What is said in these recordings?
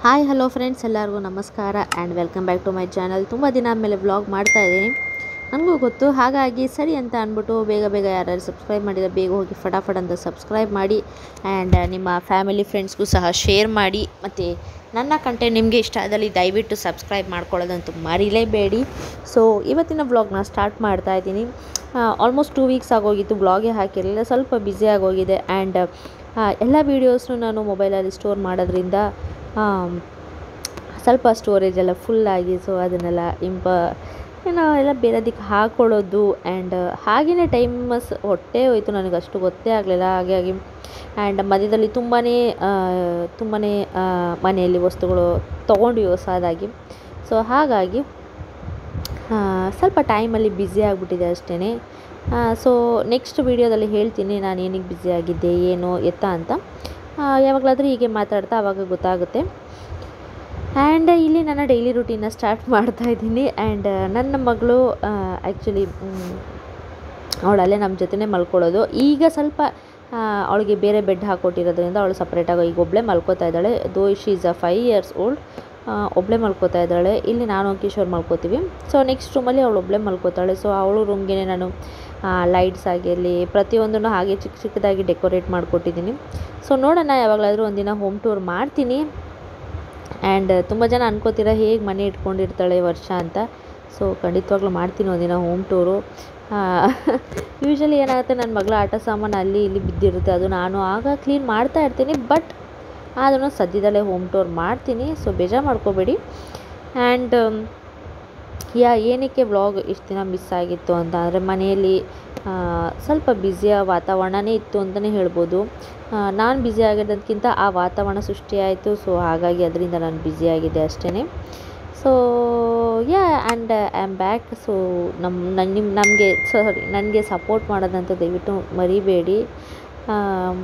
hi hello friends ಎಲ್ಲರಿಗೂ ನಮಸ್ಕಾರ and welcome back to my channel ತುಂಬ ದಿನ ಆದಮೇಲೆ ವ್ಲಾಗ್ ಮಾಡ್ತಾ ಇದ್ದೀನಿ ನನಗೂ ಗೊತ್ತು ಹಾಗಾಗಿ ಸರಿ ಅಂತ ಅಂದ್ಬಿಟ್ಟು ಬೇಗ ಬೇಗ ಯಾರ್ಯಾರು ಸಬ್ಸ್ಕ್ರೈಬ್ ಮಾಡಿದರೆ ಬೇಗ ಹೋಗಿ ಫಟಾಫಟ್ ಅಂತ ಸಬ್ಸ್ಕ್ರೈಬ್ ಮಾಡಿ ಆ್ಯಂಡ್ ನಿಮ್ಮ ಫ್ಯಾಮಿಲಿ ಫ್ರೆಂಡ್ಸ್ಗೂ ಸಹ ಶೇರ್ ಮಾಡಿ ಮತ್ತು ನನ್ನ ಕಂಟೆಂಟ್ ನಿಮಗೆ ಇಷ್ಟ ಆದಲ್ಲಿ ದಯವಿಟ್ಟು ಸಬ್ಸ್ಕ್ರೈಬ್ ಮಾಡ್ಕೊಳ್ಳೋದಂತೂ ಮರಿಲೇಬೇಡಿ ಸೊ ಇವತ್ತಿನ ವ್ಲಾಗ್ನ ಸ್ಟಾರ್ಟ್ ಮಾಡ್ತಾ ಇದ್ದೀನಿ ಆಲ್ಮೋಸ್ಟ್ ಟೂ ವೀಕ್ಸ್ ಆಗೋಗಿತ್ತು ಬ್ಲಾಗೇ ಹಾಕಿರಲಿಲ್ಲ ಸ್ವಲ್ಪ ಬ್ಯುಸಿ ಆಗೋಗಿದೆ ಆ್ಯಂಡ್ ಎಲ್ಲ ವೀಡಿಯೋಸ್ನು ನಾನು ಮೊಬೈಲಲ್ಲಿ ಸ್ಟೋರ್ ಮಾಡೋದ್ರಿಂದ ಆಮ್, ಸ್ವಲ್ಪ ಸ್ಟೋರೇಜ್ ಎಲ್ಲ ಫುಲ್ ಆಗಿ ಸೊ ಅದನ್ನೆಲ್ಲ ಇಂಪ ಏನೋ ಎಲ್ಲ ಬೇರೆದಕ್ಕೆ ಹಾಕೊಳ್ಳೋದು ಆ್ಯಂಡ್ ಹಾಗೆಯೇ ಟೈಮ್ ಹೊಟ್ಟೆ ಹೋಯಿತು ನನಗೆ ಅಷ್ಟು ಗೊತ್ತೇ ಆಗಲಿಲ್ಲ ಹಾಗಾಗಿ ಆ್ಯಂಡ್ ಮಧ್ಯದಲ್ಲಿ ತುಂಬಾ ತುಂಬಾ ಮನೆಯಲ್ಲಿ ವಸ್ತುಗಳು ತೊಗೊಂಡ್ವಿ ಹೊಸದಾಗಿ ಸೊ ಹಾಗಾಗಿ ಆ, ಸ್ವಲ್ಪ ಟೈಮಲ್ಲಿ ಬ್ಯುಸಿ ಆಗಿಬಿಟ್ಟಿದೆ ಅಷ್ಟೇ ಸೊ ನೆಕ್ಸ್ಟ್ ವೀಡಿಯೋದಲ್ಲಿ ಹೇಳ್ತೀನಿ ನಾನು ಏನಕ್ಕೆ ಬ್ಯುಸಿ ಆಗಿದ್ದೆ ಏನು ಎತ್ತ ಅಂತ ಆ, ಯಾವಾಗಲಾದರೂ ಹೀಗೆ ಮಾತಾಡ್ತಾ ಆವಾಗ ಗೊತ್ತಾಗುತ್ತೆ ಆ್ಯಂಡ್ ಇಲ್ಲಿ ನನ್ನ ಡೈಲಿ ರುಟೀನ ಸ್ಟಾರ್ಟ್ ಮಾಡ್ತಾ ಇದ್ದೀನಿ ಆ್ಯಂಡ್ ನನ್ನ ಮಗಳು ಆ್ಯಕ್ಚುಲಿ ಅವಳಲ್ಲೇ ನಮ್ಮ ಜೊತೆನೇ ಮಲ್ಕೊಳ್ಳೋದು ಈಗ ಸ್ವಲ್ಪ ಆ, ಅವಳಿಗೆ ಬೇರೆ ಬೆಡ್ ಹಾಕ್ಕೊಟ್ಟಿರೋದ್ರಿಂದ ಅವಳು ಸಪ್ರೇಟಾಗಿ ಈಗ ಒಬ್ಬಳೇ ಮಲ್ಕೋತಾ ಇದ್ದಾಳೆ though she is a five years old ಒಬ್ಬಳೇ ಮಲ್ಕೋತಾ ಇದ್ದಾಳೆ ಇಲ್ಲಿ ನಾನು ಕಿಶೋರ್ ಮಲ್ಕೋತೀವಿ ಸೊ ನೆಕ್ಸ್ಟ್ ರೂಮಲ್ಲಿ ಅವಳು ಒಬ್ಬಳೇ ಮಲ್ಕೋತಾಳೆ ಸೊ ಅವಳು ರೂಮ್ಗೆ ನಾನು ಲೈಟ್ಸ್ ಆಗಿರಲಿ ಪ್ರತಿಯೊಂದನ್ನು ಹಾಗೆ ಚಿಕ್ಕ ಚಿಕ್ಕದಾಗಿ ಡೆಕೋರೇಟ್ ಮಾಡಿಕೊಟ್ಟಿದ್ದೀನಿ ಸೊ ನೋಡೋಣ ಯಾವಾಗಲಾದರೂ ಒಂದಿನ ಹೋಮ್ ಟೂರ್ ಮಾಡ್ತೀನಿ ಆ್ಯಂಡ್ ತುಂಬ ಜನ ಅನ್ಕೋತೀರ ಹೇಗೆ ಮನೆ ಇಟ್ಕೊಂಡಿರ್ತಾಳೆ ವರ್ಷ ಅಂತ ಸೊ ಖಂಡಿತವಾಗ್ಲೂ ಮಾಡ್ತೀನಿ ಒಂದಿನ ಹೋಮ್ ಟೂರು ಯೂಶ್ವಲಿ ಏನಾಗುತ್ತೆ ನನ್ನ ಮಗಳ ಆಟ ಸಾಮಾನು ಅಲ್ಲಿ ಇಲ್ಲಿ ಬಿದ್ದಿರುತ್ತೆ ಅದು ನಾನು ಆಗ ಕ್ಲೀನ್ ಮಾಡ್ತಾ ಇರ್ತೀನಿ ಬಟ್ ಆದ್ರೂ ಸದ್ಯದಲ್ಲೇ ಹೋಮ್ ಟೂರ್ ಮಾಡ್ತೀನಿ ಸೊ ಬೇಜಾರು ಮಾಡ್ಕೋಬೇಡಿ ಆ್ಯಂಡ್ ಯಾ ಏನಕ್ಕೆ ವ್ಲಾಗ್ ಇಷ್ಟು ದಿನ ಮಿಸ್ ಆಗಿತ್ತು ಅಂತ ಅಂದರೆ ಮನೆಯಲ್ಲಿ ಆ, ಸ್ವಲ್ಪ ಬ್ಯುಸಿಯ ವಾತಾವರಣನೇ ಇತ್ತು ಅಂತಲೇ ಹೇಳ್ಬೋದು ನಾನು ಬ್ಯುಸಿ ಆಗಿರೋದಕ್ಕಿಂತ ಆ ವಾತಾವರಣ ಸೃಷ್ಟಿಯಾಯಿತು ಸೊ ಹಾಗಾಗಿ ಅದರಿಂದ ನಾನು ಬ್ಯುಸಿ ಆಗಿದೆ ಅಷ್ಟೇ so yeah and I am back so ನಮ್ಮ ನನ್ನ ನಿಮ್ಮ ನಮಗೆ ಸಾರಿ ನನಗೆ ಸಪೋರ್ಟ್ ಮಾಡೋದಂತ ದಯವಿಟ್ಟು ಮರಿಬೇಡಿ ಆಮ್,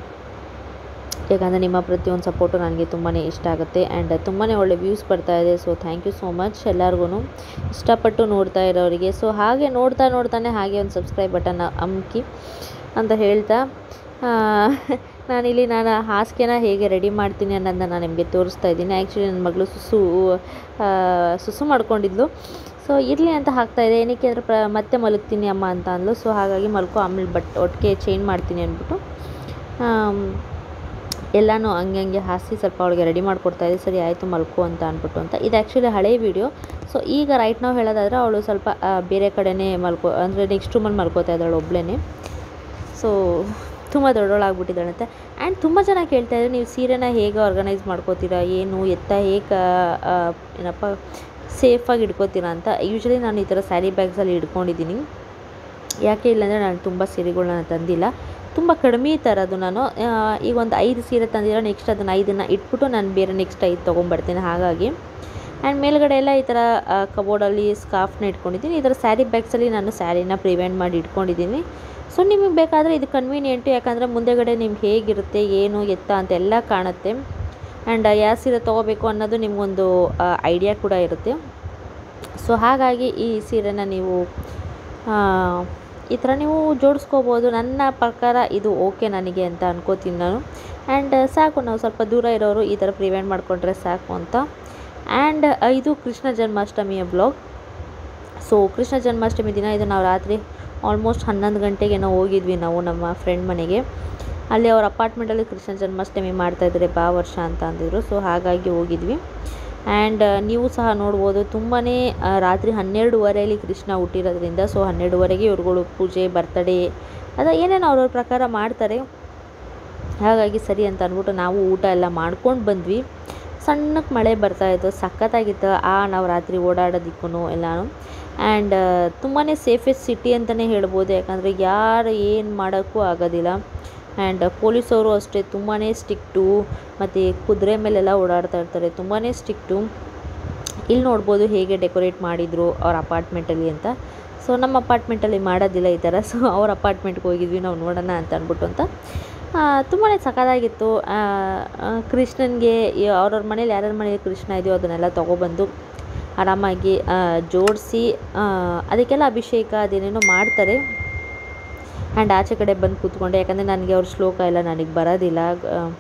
ಯಾಕಂದರೆ ನಿಮ್ಮ ಪ್ರತಿಯೊಂದು ಸಪೋರ್ಟು ನನಗೆ ತುಂಬಾ ಇಷ್ಟ ಆಗುತ್ತೆ ಆ್ಯಂಡ್ ತುಂಬಾ ಒಳ್ಳೆ ವ್ಯೂಸ್ ಬರ್ತಾ ಇದೆ so thank you so much ಎಲ್ಲರಿಗೂ ಇಷ್ಟಪಟ್ಟು ನೋಡ್ತಾ ಇರೋರಿಗೆ ಸೊ ಹಾಗೆ ನೋಡ್ತಾ ನೋಡ್ತಾನೆ ಹಾಗೆ ಒಂದು ಸಬ್ಸ್ಕ್ರೈಬ್ ಬಟನ್ ಅಮ್ಕಿ ಅಂತ ಹೇಳ್ತಾ ಆ, ನಾನಿಲ್ಲಿ ನಾನು ಹಾಸಿಗೆನ ಹೇಗೆ ರೆಡಿ ಮಾಡ್ತೀನಿ ಅನ್ನೋದನ್ನ ನಾನು ನಿಮಗೆ ತೋರಿಸ್ತಾ ಇದ್ದೀನಿ ಆ್ಯಕ್ಚುಲಿ ನನ್ನ ಮಗಳು ಸುಸು ಆ, ಸುಸು ಮಾಡ್ಕೊಂಡಿದ್ಲು ಸೊ ಇರಲಿ ಅಂತ ಹಾಕ್ತಾ ಇದೆ ಏನಕ್ಕೆ ಅಂದರೆ ಪ್ರ ಮತ್ತೆ ಮಲಗ್ತೀನಿ ಅಮ್ಮ ಅಂತ ಅಂದ್ಲು ಸೊ ಹಾಗಾಗಿ ಮಲ್ಕೊ ಆಮೇಲೆ ಬಟ್ ಒಟ್ಟಿಗೆ ಚೇಂಜ್ ಮಾಡ್ತೀನಿ ಅಂದ್ಬಿಟ್ಟು ಆಮ್, ಎಲ್ಲನೂ ಹಂಗೆ ಹಂಗೆ ಹಾಸಿ ಸ್ವಲ್ಪ ಅವಳಿಗೆ ರೆಡಿ ಮಾಡಿಕೊಡ್ತಾ ಇದ್ದೆ ಸರಿ ಆಯಿತು ಮಲ್ಕೊ ಅಂತ ಅಂದ್ಬಿಟ್ಟು ಅಂತ ಇದು ಆ್ಯಕ್ಚುಲಿ ಹಳೆ ವೀಡಿಯೋ ಸೊ ಈಗ ರೈಟ್ ನಾವು ಹೇಳೋದಾದರೆ ಅವಳು ಸ್ವಲ್ಪ ಆ, ಬೇರೆ ಕಡೆನೇ ಮಲ್ಕೊ ಅಂದರೆ ನೆಕ್ಸ್ಟ್ ರೂಮಲ್ಲಿ ಮಲ್ಕೋತಾ ಇದ್ದಾಳೆ ಒಬ್ಬಳೇ ಸೊ ತುಂಬ ದೊಡ್ಡವಳಾಗ್ಬಿಟ್ಟಿದ್ದಾಳಂತೆ ಆ್ಯಂಡ್ ತುಂಬ ಜನ ಕೇಳ್ತಾ ಇದ್ದಾರೆ ನೀವು ಸೀರೆನ ಹೇಗೆ ಆರ್ಗನೈಸ್ ಮಾಡ್ಕೋತೀರಾ ಏನು ಎತ್ತ ಹೇಗೆ ಆ, ಏನಪ್ಪ ಸೇಫಾಗಿ ಇಟ್ಕೋತೀರಾ ಅಂತ ಯೂಶ್ವಲಿ ನಾನು ಈ ಥರ ಸ್ಯಾರಿ ಬ್ಯಾಗ್ಸಲ್ಲಿ ಇಟ್ಕೊಂಡಿದ್ದೀನಿ ಯಾಕೆ ಇಲ್ಲಾಂದರೆ ನಾನು ತುಂಬ ಸೀರೆಗಳನ್ನ ತಂದಿಲ್ಲ ತುಂಬ ಕಡಿಮೆ ತರೋದು ನಾನು ಆ, ಈಗ ಒಂದು ಐದು ಸೀರೆ ತಂದಿರೋ ನೆಕ್ಸ್ಟ್ ಅದನ್ನು ಐದನ್ನು ಇಟ್ಬಿಟ್ಟು ನಾನು ಬೇರೆ ನೆಕ್ಸ್ಟ್ ಐದು ತೊಗೊಂಬರ್ತೀನಿ ಹಾಗಾಗಿ ಆ್ಯಂಡ್ ಮೇಲ್ಗಡೆ ಎಲ್ಲ ಈ ಥರ ಕಬೋರ್ಡಲ್ಲಿ ಸ್ಕಾರ್ಫ್ನ ಇಟ್ಕೊಂಡಿದ್ದೀನಿ ಈ ಥರ ಸ್ಯಾರಿ ಬ್ಯಾಗ್ಸಲ್ಲಿ ನಾನು ಸ್ಯಾರಿನ ಪ್ರಿವೆಂಟ್ ಮಾಡಿ ಇಟ್ಕೊಂಡಿದ್ದೀನಿ ಸೊ ನಿಮಗೆ ಬೇಕಾದರೆ ಇದು ಕನ್ವೀನಿಯೆಂಟು ಯಾಕಂದರೆ ಮುಂದೆಗಡೆ ನಿಮ್ಗೆ ಹೇಗಿರುತ್ತೆ ಏನು ಎತ್ತ ಅಂತ ಎಲ್ಲ ಕಾಣುತ್ತೆ ಆ್ಯಂಡ್ ಯಾವ ಸೀರೆ ತೊಗೋಬೇಕು ಅನ್ನೋದು ನಿಮಗೊಂದು ಐಡಿಯಾ ಕೂಡ ಇರುತ್ತೆ ಸೊ ಹಾಗಾಗಿ ಈ ಸೀರೆನ ನೀವು ಆ, ಈ ಥರ ನೀವು ಜೋಡಿಸ್ಕೋಬೋದು ನನ್ನ ಪ್ರಕಾರ ಇದು ಓಕೆ ನನಗೆ ಅಂತ ಅನ್ಕೋತೀನಿ ನಾನು ಆ್ಯಂಡ್ ಸಾಕು ನಾವು ಸ್ವಲ್ಪ ದೂರ ಇರೋರು ಈ ಥರ ಪ್ರಿವೆಂಟ್ ಮಾಡಿಕೊಂಡ್ರೆ ಸಾಕು ಅಂತ ಆ್ಯಂಡ್ ಇದು ಕೃಷ್ಣ ಜನ್ಮಾಷ್ಟಮಿಯ ಬ್ಲಾಗ್ ಸೊ ಕೃಷ್ಣ ಜನ್ಮಾಷ್ಟಮಿ ದಿನ ಇದು ನಾವು ರಾತ್ರಿ ಆಲ್ಮೋಸ್ಟ್ ಹನ್ನೊಂದು ಗಂಟೆಗೇನೋ ಹೋಗಿದ್ವಿ ನಾವು ನಮ್ಮ ಫ್ರೆಂಡ್ ಮನೆಗೆ ಅಲ್ಲಿ ಅವ್ರ ಅಪಾರ್ಟ್ಮೆಂಟಲ್ಲಿ ಕೃಷ್ಣ ಜನ್ಮಾಷ್ಟಮಿ ಮಾಡ್ತಾಯಿದ್ದಾರೆ ಬಾ ವರ್ಷ ಅಂತ ಅಂದಿದ್ರು ಸೊ ಹಾಗಾಗಿ ಹೋಗಿದ್ವಿ ಆ್ಯಂಡ್ ನೀವು ಸಹ ನೋಡ್ಬೋದು ತುಂಬಾ ರಾತ್ರಿ ಹನ್ನೆರಡುವರೆಯಲ್ಲಿ ಕೃಷ್ಣ ಹುಟ್ಟಿರೋದ್ರಿಂದ ಸೊ ಹನ್ನೆರಡುವರೆಗೆ ಇವ್ರುಗಳು ಪೂಜೆ ಬರ್ತಡೇ ಅದ ಏನೇನು ಅವ್ರವ್ರ ಪ್ರಕಾರ ಮಾಡ್ತಾರೆ ಹಾಗಾಗಿ ಸರಿ ಅಂತ ಅಂದ್ಬಿಟ್ಟು ನಾವು ಊಟ ಎಲ್ಲ ಮಾಡ್ಕೊಂಡು ಬಂದ್ವಿ ಸಣ್ಣಕ್ಕೆ ಮಳೆ ಬರ್ತಾಯಿತ್ತು ಸಖತ್ತಾಗಿತ್ತು ಆ ನಾವು ರಾತ್ರಿ ಓಡಾಡೋದಕ್ಕೂ ಎಲ್ಲನೂ ಆ್ಯಂಡ್ ತುಂಬಾ ಸೇಫೆಸ್ಟ್ ಸಿಟಿ ಅಂತಲೇ ಹೇಳ್ಬೋದು ಯಾಕಂದರೆ ಯಾರು ಏನು ಮಾಡೋಕ್ಕೂ ಆಗೋದಿಲ್ಲ ಆ್ಯಂಡ್ ಪೊಲೀಸವರು ಅಷ್ಟೇ ತುಂಬಾ ಸ್ಟ್ರಿಕ್ಟು ಮತ್ತು ಕುದುರೆ ಮೇಲೆಲ್ಲ ಓಡಾಡ್ತಾ ಇರ್ತಾರೆ ತುಂಬಾ ಸ್ಟ್ರಿಕ್ಟು ಇಲ್ಲಿ ನೋಡ್ಬೋದು ಹೇಗೆ ಡೆಕೋರೇಟ್ ಮಾಡಿದರು ಅವ್ರ ಅಪಾರ್ಟ್ಮೆಂಟಲ್ಲಿ ಅಂತ ಸೊ ನಮ್ಮ ಅಪಾರ್ಟ್ಮೆಂಟಲ್ಲಿ ಮಾಡೋದಿಲ್ಲ ಈ ಥರ ಸೊ ಅವ್ರ ಅಪಾರ್ಟ್ಮೆಂಟ್ಗೆ ಹೋಗಿದ್ವಿ ನಾವು ನೋಡೋಣ ಅಂತ ಅಂದ್ಬಿಟ್ಟು ಅಂತ ತುಂಬಾ ಸಖತ್ತಾಗಿತ್ತು ಆ, ಆ, ಕೃಷ್ಣನಿಗೆ ಅವ್ರವ್ರ ಮನೇಲಿ ಯಾರ್ಯಾರ ಮನೇಲಿ ಕೃಷ್ಣ ಇದೆಯೋ ಅದನ್ನೆಲ್ಲ ತೊಗೊಬಂದು ಆರಾಮಾಗಿ ಜೋಡಿಸಿ ಅದಕ್ಕೆಲ್ಲ ಅಭಿಷೇಕ ಅದೇನೇನೋ ಮಾಡ್ತಾರೆ ಆ್ಯಂಡ್ ಆಚೆ ಕಡೆ ಬಂದು ಕೂತ್ಕೊಂಡೆ ಯಾಕಂದರೆ ನನಗೆ ಅವ್ರ ಶ್ಲೋಕ ಎಲ್ಲ ನನಗೆ ಬರೋದಿಲ್ಲ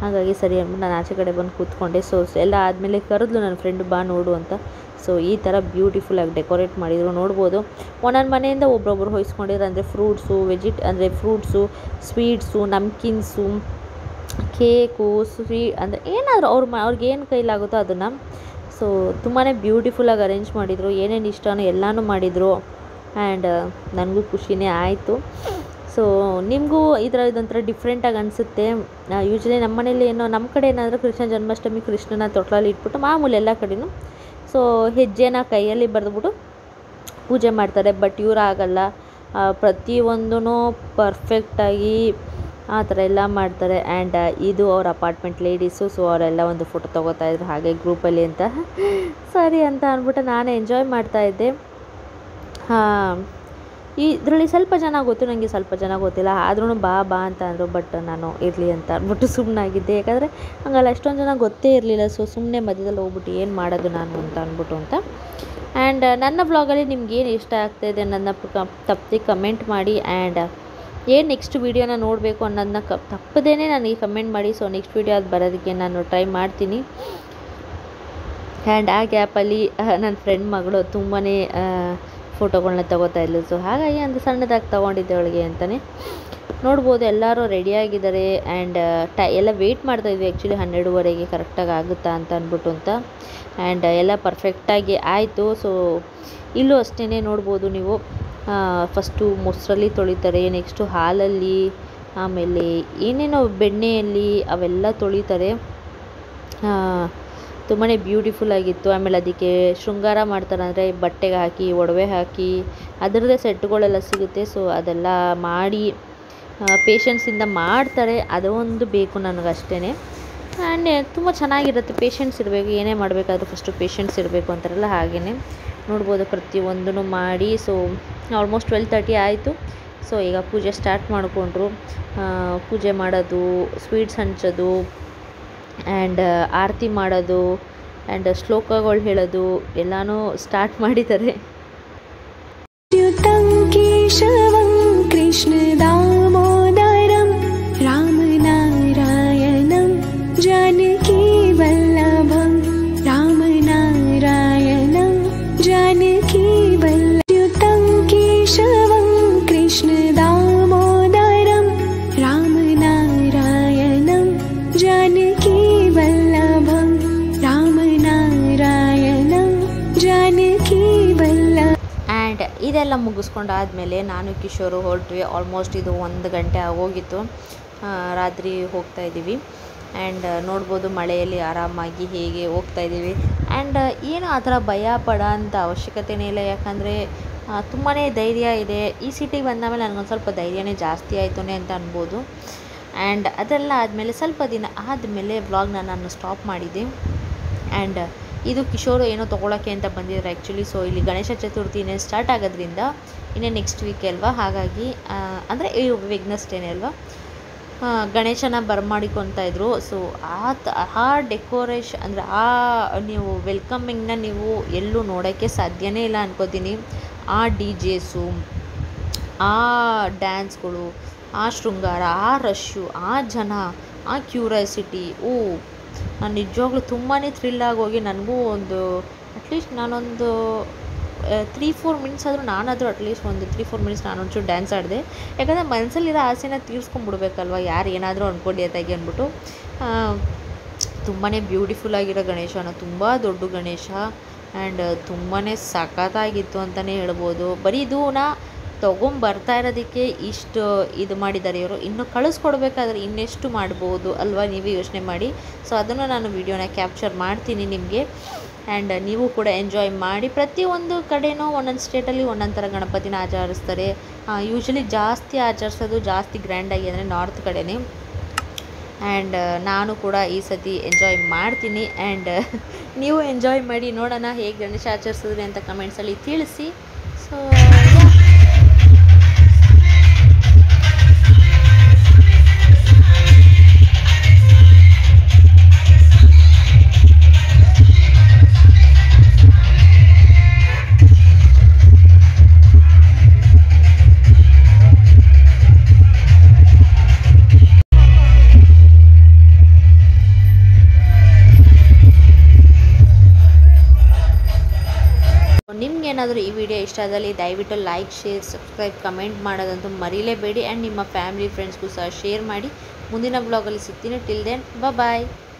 ಹಾಗಾಗಿ ಸರಿ ಅಂದ್ಬಿಟ್ಟು ನಾನು ಆಚೆ ಕಡೆ ಬಂದು ಕೂತ್ಕೊಂಡೆ ಸೊ ಎಲ್ಲ ಆದಮೇಲೆ ಕರೆದ್ಲು ನನ್ನ ಫ್ರೆಂಡ್ ಬಾ ನೋಡು ಅಂತ ಸೊ ಈ ಥರ ಬ್ಯೂಟಿಫುಲ್ಲಾಗಿ ಡೆಕೋರೇಟ್ ಮಾಡಿದರು ನೋಡ್ಬೋದು ಒಂದೊಂದು ಮನೆಯಿಂದ ಒಬ್ರೊಬ್ರು ಹೊಯ್ಸ್ಕೊಂಡಿದ್ರು ಅಂದರೆ ಫ್ರೂಟ್ಸು ವೆಜಿಟ್ ಅಂದರೆ ಫ್ರೂಟ್ಸು ಸ್ವೀಟ್ಸು ನಮ್ಕಿನ್ಸು ಕೇಕು ಸ್ವೀ ಅಂದರೆ ಏನಾದರೂ ಅವ್ರ ಮ ಅವ್ರಿಗೆ ಏನು ಕೈಲಾಗುತ್ತೋ ಅದನ್ನು ಸೊ ತುಂಬಾ ಬ್ಯೂಟಿಫುಲ್ಲಾಗಿ ಅರೇಂಜ್ ಮಾಡಿದರು ಏನೇನು ಇಷ್ಟನೋ ಎಲ್ಲನೂ ಮಾಡಿದರು ಆ್ಯಂಡ್ ನನಗೂ ಖುಷಿನೇ ಆಯಿತು ಸೊ ನಿಮಗೂ ಈ ಥರ ಇದೊಂಥರ ಡಿಫ್ರೆಂಟಾಗಿ ಅನಿಸುತ್ತೆ ಯೂಶ್ವಲಿ ನಮ್ಮ ಮನೇಲಿ ಏನೋ ನಮ್ಮ ಕಡೆ ಏನಾದರೂ ಕೃಷ್ಣ ಜನ್ಮಾಷ್ಟಮಿ ಕೃಷ್ಣನ ತೊಟ್ಲಲ್ಲಿ ಇಟ್ಬಿಟ್ಟು ಮಾಮೂಲಿ ಎಲ್ಲ ಕಡೆನೂ ಸೊ ಹೆಜ್ಜೆನ ಕೈಯಲ್ಲಿ ಬರೆದ್ಬಿಟ್ಟು ಪೂಜೆ ಮಾಡ್ತಾರೆ ಬಟ್ ಇವ್ರು ಆಗಲ್ಲ ಪ್ರತಿಯೊಂದೂ ಪರ್ಫೆಕ್ಟಾಗಿ ಆ ಥರ ಎಲ್ಲ ಮಾಡ್ತಾರೆ ಆ್ಯಂಡ್ ಇದು ಅವ್ರ ಅಪಾರ್ಟ್ಮೆಂಟ್ ಲೇಡೀಸು ಸೊ ಅವರೆಲ್ಲ ಒಂದು ಫೋಟೋ ತೊಗೋತಾ ಇದ್ರು ಹಾಗೆ ಗ್ರೂಪಲ್ಲಿ ಅಂತ ಸರಿ ಅಂತ ಅಂದ್ಬಿಟ್ಟು ನಾನು ಎಂಜಾಯ್ ಮಾಡ್ತಾಯಿದ್ದೆ ಹಾಂ ಇದರಲ್ಲಿ ಸ್ವಲ್ಪ ಜನ ಗೊತ್ತು ನನಗೆ ಸ್ವಲ್ಪ ಜನ ಗೊತ್ತಿಲ್ಲ ಆದ್ರೂ ಬಾ ಬಾ ಅಂತ ಅಂದರು ಬಟ್ ನಾನು ಇರಲಿ ಅಂತ ಅಂದ್ಬಿಟ್ಟು ಸುಮ್ಮನಾಗಿದ್ದೆ ಯಾಕಂದರೆ ಹಂಗಲ್ಲ ಅಷ್ಟೊಂದು ಜನ ಗೊತ್ತೇ ಇರಲಿಲ್ಲ ಸೊ ಸುಮ್ಮನೆ ಮಧ್ಯದಲ್ಲಿ ಹೋಗ್ಬಿಟ್ಟು ಏನು ಮಾಡೋದು ನಾನು ಅಂತ ಅಂದ್ಬಿಟ್ಟು ಅಂತ ಆ್ಯಂಡ್ ನನ್ನ ಬ್ಲಾಗಲ್ಲಿ ನಿಮ್ಗೆ ಏನು ಇಷ್ಟ ಆಗ್ತಾಯಿದೆ ನನ್ನ ತಪ್ಪದೆ ಕಮೆಂಟ್ ಮಾಡಿ ಆ್ಯಂಡ್ ಏನು ನೆಕ್ಸ್ಟ್ ವೀಡಿಯೋನ ನೋಡಬೇಕು ಅನ್ನೋದನ್ನ ಕ ತಪ್ಪದೇ ನನಗೆ ಕಮೆಂಟ್ ಮಾಡಿ ಸೊ ನೆಕ್ಸ್ಟ್ ವೀಡಿಯೋ ಅದು ಬರೋದಕ್ಕೆ ನಾನು ಟ್ರೈ ಮಾಡ್ತೀನಿ ಆ್ಯಂಡ್ ಆ ಗ್ಯಾಪಲ್ಲಿ ನನ್ನ ಫ್ರೆಂಡ್ ಮಗಳು ತುಂಬಾ ಫೋಟೋಗಳನ್ನ ತಗೋತಾ ಇದ್ಲು ಸೊ ಹಾಗಾಗಿ ಒಂದು ಸಣ್ಣದಾಗಿ ತೊಗೊಂಡಿದ್ದೆ ಅವಳಿಗೆ ಅಂತಲೇ ನೋಡ್ಬೋದು ಎಲ್ಲರೂ ರೆಡಿಯಾಗಿದ್ದಾರೆ ಆ್ಯಂಡ್ ಟೈ ಎಲ್ಲ ವೆಯ್ಟ್ ಮಾಡ್ತಾಯಿದ್ವಿ ಆ್ಯಕ್ಚುಲಿ ಹನ್ನೆರಡುವರೆಗೆ ಕರೆಕ್ಟಾಗಿ ಆಗುತ್ತಾ ಅಂತ ಅಂದ್ಬಿಟ್ಟು ಅಂತ ಆ್ಯಂಡ್ ಎಲ್ಲ ಪರ್ಫೆಕ್ಟಾಗಿ ಆಯಿತು ಸೊ ಇಲ್ಲೂ ಅಷ್ಟೇ ನೋಡ್ಬೋದು ನೀವು ಫಸ್ಟು ಮೊಸರಲ್ಲಿ ತೊಳಿತಾರೆ ನೆಕ್ಸ್ಟು ಹಾಲಲ್ಲಿ ಆಮೇಲೆ ಏನೇನೋ ಬೆಣ್ಣೆಯಲ್ಲಿ ಅವೆಲ್ಲ ತೊಳಿತಾರೆ ತುಂಬಾ ಬ್ಯೂಟಿಫುಲ್ ಆಗಿತ್ತು ಆಮೇಲೆ ಅದಕ್ಕೆ ಶೃಂಗಾರ ಮಾಡ್ತಾರೆ ಅಂದರೆ ಬಟ್ಟೆಗೆ ಹಾಕಿ ಒಡವೆ ಹಾಕಿ ಅದರದ್ದೇ ಸೆಟ್ಗಳೆಲ್ಲ ಸಿಗುತ್ತೆ ಸೊ ಅದೆಲ್ಲ ಮಾಡಿ ಪೇಷನ್ಸಿಂದ ಮಾಡ್ತಾರೆ ಅದೊಂದು ಬೇಕು ನನಗಷ್ಟೇ ಆ್ಯಂಡ್ ತುಂಬ ಚೆನ್ನಾಗಿರುತ್ತೆ ಪೇಷನ್ಸ್ ಇರಬೇಕು ಏನೇ ಮಾಡಬೇಕಾದ್ರೂ ಫಸ್ಟು ಪೇಷನ್ಸ್ ಇರಬೇಕು ಅಂತಾರಲ್ಲ ಹಾಗೆಯೇ ನೋಡ್ಬೋದು ಪ್ರತಿಯೊಂದೂ ಮಾಡಿ ಸೊ ಆಲ್ಮೋಸ್ಟ್ ಟ್ವೆಲ್ ತರ್ಟಿ ಆಯಿತು ಸೊ ಈಗ ಪೂಜೆ ಸ್ಟಾರ್ಟ್ ಮಾಡಿಕೊಂಡ್ರು ಪೂಜೆ ಮಾಡೋದು ಸ್ವೀಟ್ಸ್ ಹಂಚೋದು ಆ್ಯಂಡ್ ಆರತಿ ಮಾಡೋದು ಆ್ಯಂಡ್ ಶ್ಲೋಕಗಳು ಹೇಳೋದು ಎಲ್ಲನೂ ಸ್ಟಾರ್ಟ್ ಮಾಡಿದ್ದಾರೆ च्युतं केशवं कृष्णदामोदरं रामनारायणं जानकीवल्लभं रामनारायणं जानकीवल्लभ्युतं केशवं कृष्णदामोदरं रामनारायणं जानकीवल्लभं रामनारायणं जानकीवल्लभम् ಆ್ಯಂಡ್ ಇದೆಲ್ಲ ಮುಗಿಸ್ಕೊಂಡಾದಮೇಲೆ ನಾನು ಕಿಶೋರು ಹೊರಟ್ವಿ ಆಲ್ಮೋಸ್ಟ್ ಇದು ಒಂದು ಗಂಟೆ ಆಗೋಗಿತ್ತು ಆ, ರಾತ್ರಿ ಹೋಗ್ತಾ ಇದ್ದೀವಿ ಆ್ಯಂಡ್ ನೋಡ್ಬೋದು ಮಳೆಯಲ್ಲಿ ಆರಾಮಾಗಿ ಹೇಗೆ ಹೋಗ್ತಾ ಇದ್ದೀವಿ ಆ್ಯಂಡ್ ಏನು ಆ ಥರ ಭಯ ಪಡೋ ಅಂಥ ಅವಶ್ಯಕತೆನೇ ಇಲ್ಲ ಯಾಕಂದರೆ ತುಂಬಾ ಧೈರ್ಯ ಇದೆ ಈ ಸಿಟಿಗೆ ಬಂದಾಮೇಲೆ ನನಗೊಂದು ಸ್ವಲ್ಪ ಧೈರ್ಯನೇ ಜಾಸ್ತಿ ಆಯ್ತುನೇ ಅಂತ ಅನ್ಬೋದು ಆ್ಯಂಡ್ ಅದೆಲ್ಲ ಆದಮೇಲೆ ಸ್ವಲ್ಪ ದಿನ ಆದಮೇಲೆ ವ್ಲಾಗ್ನ ನಾನು ಸ್ಟಾಪ್ ಮಾಡಿದ್ದೆ ಆ್ಯಂಡ್ ಇದು ಕಿಶೋರು ಏನೋ ತೊಗೊಳಕ್ಕೆ ಅಂತ ಬಂದಿದ್ದಾರೆ ಆ್ಯಕ್ಚುಲಿ ಸೊ ಇಲ್ಲಿ ಗಣೇಶ ಚತುರ್ಥಿ ಇನ್ನೇನು ಸ್ಟಾರ್ಟ್ ಆಗೋದ್ರಿಂದ ಇನ್ನೇ ನೆಕ್ಸ್ಟ್ ವೀಕ್ ಅಲ್ವಾ ಹಾಗಾಗಿ ಅಂದರೆ ವೆಗ್ನಸ್ಡೇನೆ ಅಲ್ವಾ ಆ, ಗಣೇಶನ ಬರಮಾಡಿಕೊತಾ ಇದ್ರು ಸೊ ಆ ತ ಆ ಡೆಕೋರೇಷನ್ ಅಂದರೆ ಆ ನೀವು ವೆಲ್ಕಮಿಂಗ್ನ ನೀವು ಎಲ್ಲೂ ನೋಡೋಕ್ಕೆ ಸಾಧ್ಯನೇ ಇಲ್ಲ ಅನ್ಕೋತೀನಿ ಆ ಡಿ ಜೆಸು ಆ ಡ್ಯಾನ್ಸ್ಗಳು ಆ ಶೃಂಗಾರ ಆ ರಶ್ಶು ಆ ಜನ ಆ ಕ್ಯೂರಿಯಾಸಿಟಿ ಓ ನಾನು ನಿಜವಾಗ್ಲೂ ತುಂಬಾ ಥ್ರಿಲ್ ಆಗೋಗಿ ನನಗೂ ಒಂದು ಅಟ್ಲೀಸ್ಟ್ ನಾನೊಂದು ತ್ರೀ ಫೋರ್ ಮಿನಿಟ್ಸ್ ಆದರೂ ನಾನಾದರೂ ಅಟ್ಲೀಸ್ಟ್ ಒಂದು ತ್ರೀ ಫೋರ್ ಮಿನಿಟ್ಸ್ ನಾನು ಒಂಚೂರು ಡ್ಯಾನ್ಸ್ ಆಡಿದೆ ಯಾಕಂದರೆ ಮನಸ್ಸಲ್ಲಿರೋ ಆಸೆನ ತೀರ್ಸ್ಕೊಂಡ್ಬಿಡ್ಬೇಕಲ್ವ ಯಾರು ಏನಾದರೂ ಅಂದ್ಕೊಂಡು ಅದಾಗಿ ಅಂದ್ಬಿಟ್ಟು ತುಂಬಾ ಬ್ಯೂಟಿಫುಲ್ ಆಗಿರೋ ಗಣೇಶನ ತುಂಬ ದೊಡ್ಡ ಗಣೇಶ ಆ್ಯಂಡ್ ತುಂಬಾ ಸಖತ್ತಾಗಿತ್ತು ಅಂತಲೇ ಹೇಳ್ಬೋದು ಬರೀ ಇದನ್ನ ತೊಗೊಂಬರ್ತಾ ಇರೋದಕ್ಕೆ ಇಷ್ಟು ಇದು ಮಾಡಿದ್ದಾರೆ ಇವರು ಇನ್ನು ಕಳಿಸ್ಕೊಡ್ಬೇಕಾದ್ರೆ ಇನ್ನೆಷ್ಟು ಮಾಡ್ಬೋದು ಅಲ್ವಾ ನೀವೇ ಯೋಚನೆ ಮಾಡಿ ಸೊ ಅದನ್ನು ನಾನು ವಿಡಿಯೋನ ಕ್ಯಾಪ್ಚರ್ ಮಾಡ್ತೀನಿ ನಿಮಗೆ ಆ್ಯಂಡ್ ನೀವು ಕೂಡ ಎಂಜಾಯ್ ಮಾಡಿ ಪ್ರತಿಯೊಂದು ಕಡೆನೂ ಒಂದೊಂದು ಸ್ಟೇಟಲ್ಲಿ ಒಂದೊಂದು ಥರ ಗಣಪತಿನ ಆಚರಿಸ್ತಾರೆ ಯೂಶ್ವಲಿ ಜಾಸ್ತಿ ಆಚರಿಸೋದು ಜಾಸ್ತಿ ಗ್ರ್ಯಾಂಡಾಗಿ ಅಂದರೆ ನಾರ್ತ್ ಕಡೆನೇ ಆ್ಯಂಡ್ ನಾನು ಕೂಡ ಈ ಸತಿ ಎಂಜಾಯ್ ಮಾಡ್ತೀನಿ ಆ್ಯಂಡ್ ನೀವು ಎಂಜಾಯ್ ಮಾಡಿ ನೋಡೋಣ ಹೇಗೆ ಗಣೇಶ ಆಚರಿಸಿದ್ರಿ ಅಂತ ಕಮೆಂಟ್ಸಲ್ಲಿ ತಿಳಿಸಿ ಸೊ ನಿಮಗೇನಾದರೂ ಈ ವಿಡಿಯೋ ಇಷ್ಟ ಆದಲ್ಲಿ ದಯವಿಟ್ಟು ಲೈಕ್ ಶೇರ್ ಸಬ್ಸ್ಕ್ರೈಬ್ ಕಮೆಂಟ್ ಮಾಡೋದಂತೂ ಮರೀಲೇಬೇಡಿ ಆ್ಯಂಡ್ ನಿಮ್ಮ ಫ್ಯಾಮಿಲಿ ಫ್ರೆಂಡ್ಸ್ಗೂ ಸಹ ಶೇರ್ ಮಾಡಿ ಮುಂದಿನ ಬ್ಲಾಗಲ್ಲಿ ಸಿಗ್ತೀನಿ ಟಿಲ್ ದೆನ್ ಬಾಯ್